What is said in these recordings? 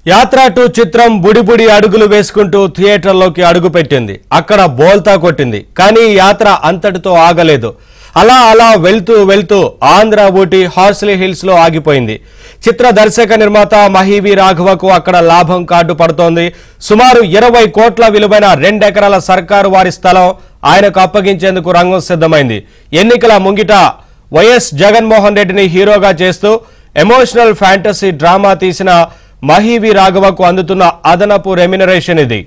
యాత్ర టూ చిత్రం బుడిబుడి అడుగులు వేసుకుంటూ థియేటర్లోకి అడుగుపెట్టింది అక్కడ బోల్తా కొట్టింది కానీ ఈ యాత్ర అంతటితో ఆగలేదు అలా అలా వెళ్తూ వెళ్తూ ఆంధ్ర ఊటీ హార్స్లీ హిల్స్ లో ఆగిపోయింది చిత్ర దర్శక నిర్మాత మహీవి రాఘవకు అక్కడ లాభం కార్డు పడుతోంది సుమారు ఇరవై కోట్ల విలువైన రెండెకరాల సర్కారు వారి స్థలం ఆయనకు అప్పగించేందుకు రంగం సిద్ధమైంది ఎన్నికల ముంగిట వైఎస్ జగన్మోహన్ రెడ్డిని హీరోగా చేస్తూ ఎమోషనల్ ఫ్యాంటసీ డ్రామా తీసిన మహీవి రాఘవకు అందుతున్న అదనపు రెమ్యునరేషన్ ఇది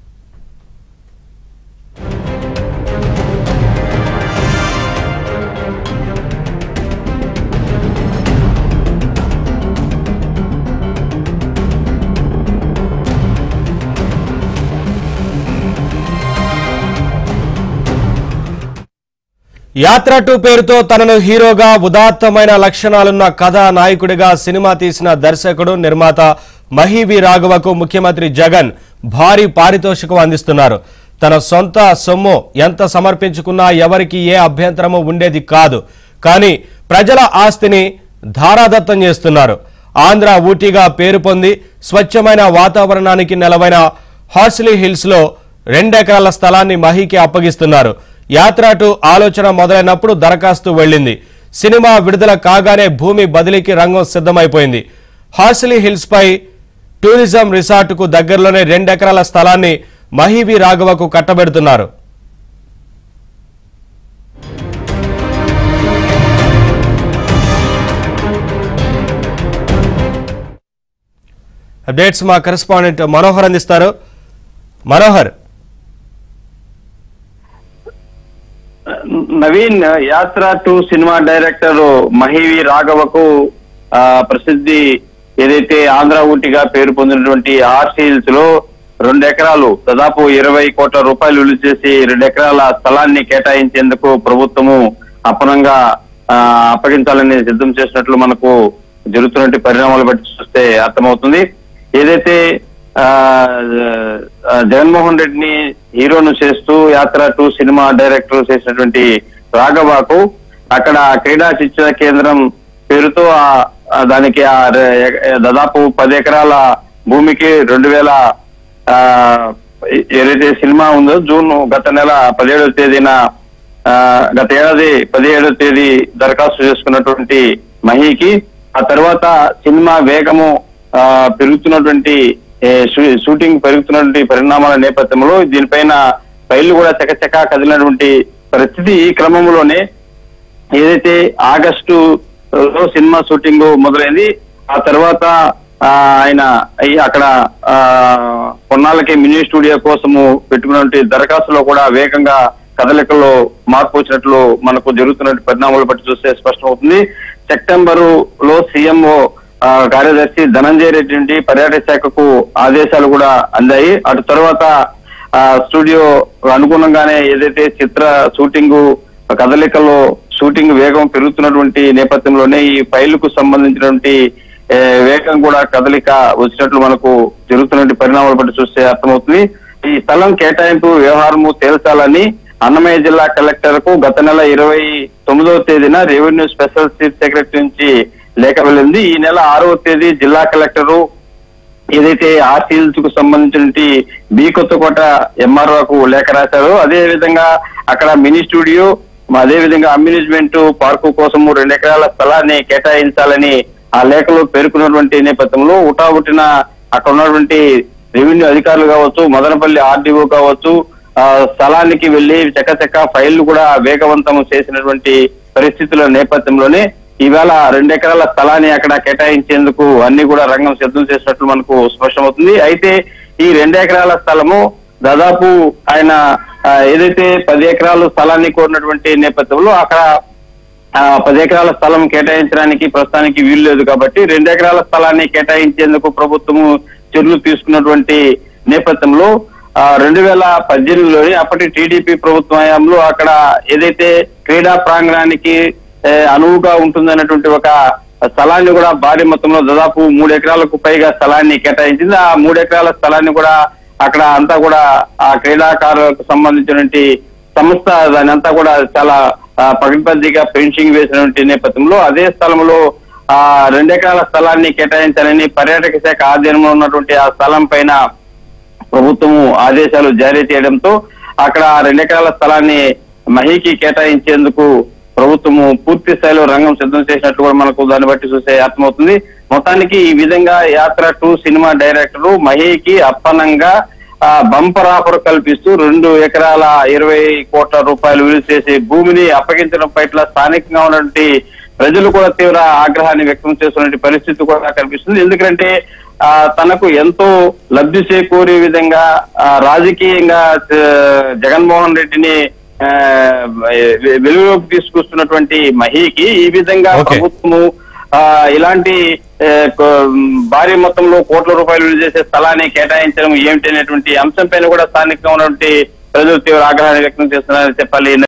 యాత్ర టూ పేరుతో తనను హీరోగా ఉదాత్తమైన లక్షణాలున్న కథా నాయకుడిగా సినిమా తీసిన దర్శకుడు నిర్మాత మహీవి రాఘవకు ముఖ్యమంత్రి జగన్ భారీ పారితోషికం అందిస్తున్నారు తన సొంత సొమ్ము ఎంత సమర్పించుకున్నా ఎవరికి ఏ అభ్యంతరము ఉండేది కాదు కానీ ప్రజల ఆస్తిని ధారాదత్తం చేస్తున్నారు ఆంధ్ర ఊటీగా పేరు పొంది స్వచ్ఛమైన వాతావరణానికి నెలవైన హార్స్లీ హిల్స్ లో రెండెకరాల స్థలాన్ని మహీకి అప్పగిస్తున్నారు యాత్ర టు ఆలోచన మొదలైనప్పుడు దరఖాస్తు వెళ్ళింది సినిమా విడుదల కాగానే భూమి బదిలీకి రంగం సిద్ధమైపోయింది హార్స్లీ హిల్స్ పై టూరిజం రిసార్టుకు దగ్గరలోనే రెండెకరాల స్థలాన్ని మహీవి రాఘవకు కట్టబెడుతున్నారు అప్డేట్స్ మా కరెస్పాండెంట్ మనోహర్ అందిస్తారు Manohar Naveen Yatra two cinema director Mahi V రాఘవకు ఆ, ప్రసిద్ధి ఏదైతే ఆంధ్ర ఊటిగా పేరు పొందినటువంటి ఆర్సీల్స్ లో రెండు ఎకరాలు దాదాపు ఇరవై కోట్ల రూపాయలు విలువ చేసి రెండు ఎకరాల స్థలాన్ని కేటాయించేందుకు ప్రభుత్వము అపనంగా ఆ, అప్పగించాలని సిద్ధం చేసినట్లు మనకు జరుగుతున్నటువంటి పరిణామాలు బట్టి చూస్తే అర్థమవుతుంది ఏదైతే ఆ ఆ, జగన్మోహన్ రెడ్డిని హీరోను చేస్తూ యాత్ర టూ సినిమా డైరెక్టర్ చేసినటువంటి రాఘవాకు అక్కడ క్రీడా శిక్షణ కేంద్రం పేరుతో ఆ ఆ దానికి ఆ రె- దాదాపు పది ఎకరాల భూమికి రెండు వేల ఆ, ఏదైతే సినిమా ఉందో జూన్ గత నెల పదిహేడవ తేదీన ఆ, గత ఏడాది పదిహేడవ తేదీ దరఖాస్తు చేసుకున్నటువంటి మహీకి ఆ తర్వాత సినిమా వేగము ఆ, పెరుగుతున్నటువంటి ఏ, షూ- షూటింగ్ పెరుగుతున్నటువంటి పరిణామాల నేపథ్యంలో దీనిపైన ఫైళ్లు కూడా చకచకా కదిలినటువంటి పరిస్థితి ఈ క్రమంలోనే ఏదైతే ఆగస్టు లో సినిమా షూటింగ్ మొదలైంది ఆ తర్వాత ఆ, ఆయన ఈ అక్కడ ఆ, కొన్నాళ్ళకి మినీ స్టూడియో కోసము పెట్టుకున్నటువంటి దరఖాస్తులో కూడా వేగంగా కదలికల్లో మార్పు వచ్చినట్లు మనకు జరుగుతున్న పరిణామాలు బట్టి చూస్తే స్పష్టమవుతుంది సెప్టెంబరు లో సీఎంఓ ఆ, కార్యదర్శి ధనంజయ రెడ్డి నుండి పర్యాటక శాఖకు ఆదేశాలు కూడా అందాయి అటు తర్వాత ఆ, స్టూడియో అనుగుణంగానే ఏదైతే చిత్ర షూటింగ్ కదలికలో షూటింగ్ వేగం పెరుగుతున్నటువంటి నేపథ్యంలోనే ఈ ఫైళ్లకు సంబంధించినటువంటి ఏ, వేగం కూడా కదలిక వచ్చినట్లు మనకు జరుగుతున్నటువంటి పరిణామాలు బట్టి చూస్తే అర్థమవుతుంది ఈ స్థలం కేటాయింపు వ్యవహారము తేల్చాలని అన్నమయ్య జిల్లా కలెక్టర్ కు గత నెల ఇరవై తొమ్మిదవ తేదీన రెవెన్యూ స్పెషల్ చీఫ్ సెక్రటరీ నుంచి లేఖ వెళ్ళింది ఈ నెల ఆరవ తేదీ జిల్లా కలెక్టరు ఏదైతే ఆ సీల్స్ కు సంబంధించిన బి కొత్తకోట ఎంఆర్ఓకు లేఖ రాశారు అదే విధంగా అక్కడ మినీ స్టూడియో అదే విధంగా అమ్యూనిజ్మెంట్ పార్కు కోసము రెండు ఎకరాల స్థలాన్ని కేటాయించాలని ఆ లేఖలో పేర్కొన్నటువంటి నేపథ్యంలో ఉటాబుట్టిన అక్కడ ఉన్నటువంటి రెవెన్యూ అధికారులు కావచ్చు మదనపల్లి ఆర్డీఓ కావచ్చు ఆ స్థలానికి వెళ్లి చకచక ఫైళ్లు కూడా వేగవంతం చేసినటువంటి పరిస్థితుల నేపథ్యంలోనే ఈవేళ రెండు ఎకరాల స్థలాన్ని అక్కడ కేటాయించేందుకు అన్ని కూడా రంగం సిద్ధం చేసినట్లు మనకు స్పష్టమవుతుంది అయితే ఈ రెండు ఎకరాల స్థలము దాదాపు ఆయన ఆ, ఏదైతే పది ఎకరాలు స్థలాన్ని కోరినటువంటి నేపథ్యంలో అక్కడ ఆ, పది ఎకరాల స్థలం కేటాయించడానికి ప్రస్తుతానికి వీలు లేదు కాబట్టి రెండు ఎకరాల స్థలాన్ని కేటాయించేందుకు ప్రభుత్వము చర్యలు తీసుకున్నటువంటి నేపథ్యంలో ఆ, రెండు వేల పద్దెనిమిదిలోని అప్పటి టీడీపీ ప్రభుత్వ హయాంలో అక్కడ ఏదైతే క్రీడా ప్రాంగణానికి ఏ, అనువుగా ఉంటుందన్నటువంటి ఒక స్థలాన్ని కూడా భారీ మొత్తంలో దాదాపు మూడు ఎకరాలకు పైగా స్థలాన్ని కేటాయించింది ఆ మూడు ఎకరాల స్థలాన్ని కూడా అక్కడ అంతా కూడా ఆ క్రీడాకారులకు సంబంధించినటువంటి సంస్థ దాని అంతా కూడా చాలా ఆ, పకడ్బందీగా పెన్షింగ్ వేసినటువంటి నేపథ్యంలో అదే స్థలంలో ఆ రెండెకరాల స్థలాన్ని కేటాయించాలని పర్యాటక శాఖ ఆధీనంలో ఉన్నటువంటి ఆ స్థలం పైన ప్రభుత్వము ఆదేశాలు జారీ చేయడంతో అక్కడ ఆ రెండెకరాల స్థలాన్ని మహికి కేటాయించేందుకు ప్రభుత్వము పూర్తి స్థాయిలో రంగం సిద్ధం చేసినట్లు కూడా మనకు దాన్ని బట్టి చూస్తే అర్థమవుతుంది మొత్తానికి ఈ విధంగా యాత్ర టూ సినిమా డైరెక్టర్ మహికి అప్పనంగా ఆ, బంపర్ ఆఫర్ కల్పిస్తూ రెండు ఎకరాల ఇరవై కోట్ల రూపాయలు విలువ చేసే భూమిని అప్పగించడం పట్ల స్థానికంగా ఉన్నటువంటి ప్రజలు కూడా తీవ్ర ఆగ్రహాన్ని వ్యక్తం చేస్తున్న పరిస్థితి కూడా కనిపిస్తుంది ఎందుకంటే ఆ, తనకు ఎంతో లబ్ధి చేకూరే విధంగా ఆ, రాజకీయంగా ఆ, జగన్మోహన్ రెడ్డిని ఆ, వె- వెలుగులోకి తీసుకొస్తున్నటువంటి మహికి ఈ విధంగా Okay. ప్రభుత్వము ఆ, ఇలాంటి ఆ, కో- భారీ మొత్తంలో కోట్ల రూపాయలు విలువ చేసే స్థలాన్ని కేటాయించడం ఏమిటి అనేటువంటి అంశం పైన కూడా స్థానికంగా ఉన్నటువంటి ప్రజలు తీవ్ర ఆగ్రహాన్ని వ్యక్తం చేస్తున్నారని చెప్పాలి